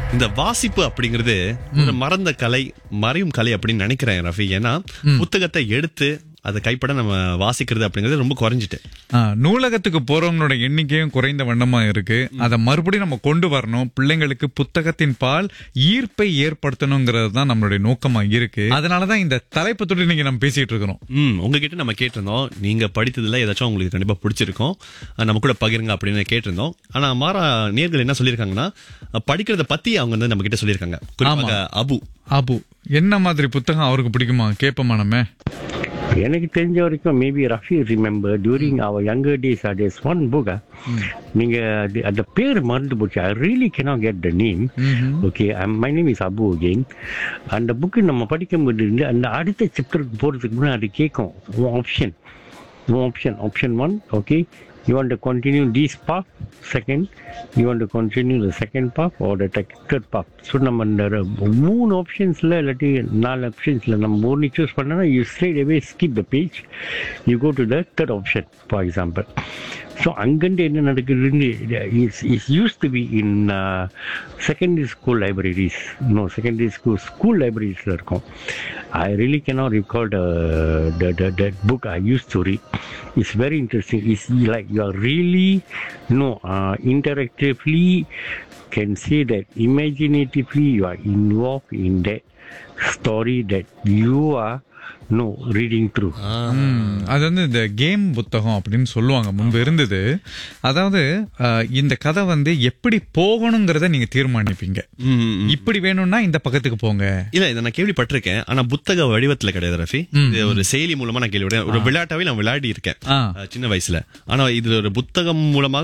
இந்த வாசிப்பு அப்படிங்கிறது ஒரு மறந்த கலை மறையும் கலை அப்படின்னு நினைக்கிறேன் ரஃபி ஏன்னா புத்தகத்தை எடுத்து அதை கைப்பட நம்ம வாசிக்கிறது அப்படிங்கிறது ரொம்ப குறைஞ்சிட்டு ஆ, நூலகத்துக்கு போறவங்களோட எண்ணிக்கையும் குறைந்த வண்ணமா இருக்கு அதை மறுபடியும் நம்ம கொண்டு வரணும் பிள்ளைங்களுக்கு புத்தகத்தின் பால் ஈர்ப்பை ஏற்படுத்தணுங்கிறது தான் நம்மளுடைய நோக்கமா இருக்கு அதனாலதான் இந்த தலைப்பு தொட்டு நீங்க நம்ம பேசிட்டு இருக்கிறோம் ம் உங்ககிட்ட நம்ம கேட்டிருந்தோம் நீங்க படித்ததுல ஏதாச்சும் உங்களுக்கு கண்டிப்பா பிடிச்சிருக்கும் அஹ் நம்ம கூட பகிருங்க அப்படின்னு கேட்டிருந்தோம் ஆனா மாறா நேர்கள் என்ன சொல்லியிருக்காங்கன்னா அஹ் படிக்கிறத பத்தி அவங்க வந்து நம்ம கிட்ட சொல்லியிருக்காங்க குறிப்பாக அபு அபு என்ன மாதிரி புத்தகம் அவருக்கு பிடிக்குமா கேட்போமா நம்ம எனக்கு தெரிஞ்ச வரைக்கும் maybe Rafi remember during our younger days days one book நீங்க அது- அந்த பேர் மறந்து போச்சு I really cannot get the name okay my name is Abu again அந்த புக்கு நம்ம படிக்கும்போது இருந்து அந்த அடுத்த சாப்டருக்கு போறதுக்கு முன்னாடி அது கேட்கும் option option option one okay you want to continue this path second you want to continue the second path or the tec- third path so நம்ம இந்த மூணு ஆப்ஷன்ஸில் இல்லாட்டி நாலு ஆப்ஷன்ஸில் நம்ம ஒன்று சூஸ் பண்ணனா you straight away skip the page you go to the third option for example so அங்கேருந்து என்ன நடக்குதுன்னு is is used to be in secondary school libraries no secondary school school லைப்ரரிஸில் இருக்கும் I really cannot recall the, the, the, that book I used to read. It's very interesting. It's like you are really, no, uh, interactively can say that imaginatively you are involved in that story that you are, no, reading through. ம், அது வந்து இந்த game புத்தகம் அப்படின்னு சொல்லுவாங்க முன்பு இருந்தது அதாவது அஹ், இந்த கதை வந்து எப்படி போகணுங்கிறத நீங்க தீர்மானிப்பீங்க ம், ம். இப்படி வேணும்னா இந்த பக்கத்துக்கு போங்க இல்ல இதை நான் கேள்விப்பட்டிருக்கேன் ஆனா புத்தக வடிவத்துல கிடையாது ரஃபி இது ஒரு செயலி மூலமா நான் கேள்விப்பட்டேன் ஒரு விளையாட்டாவே நான் விளையாடி இருக்கேன் ஆ. அஹ் சின்ன வயசுல ஆனா இது ஒரு புத்தகம் மூலமாக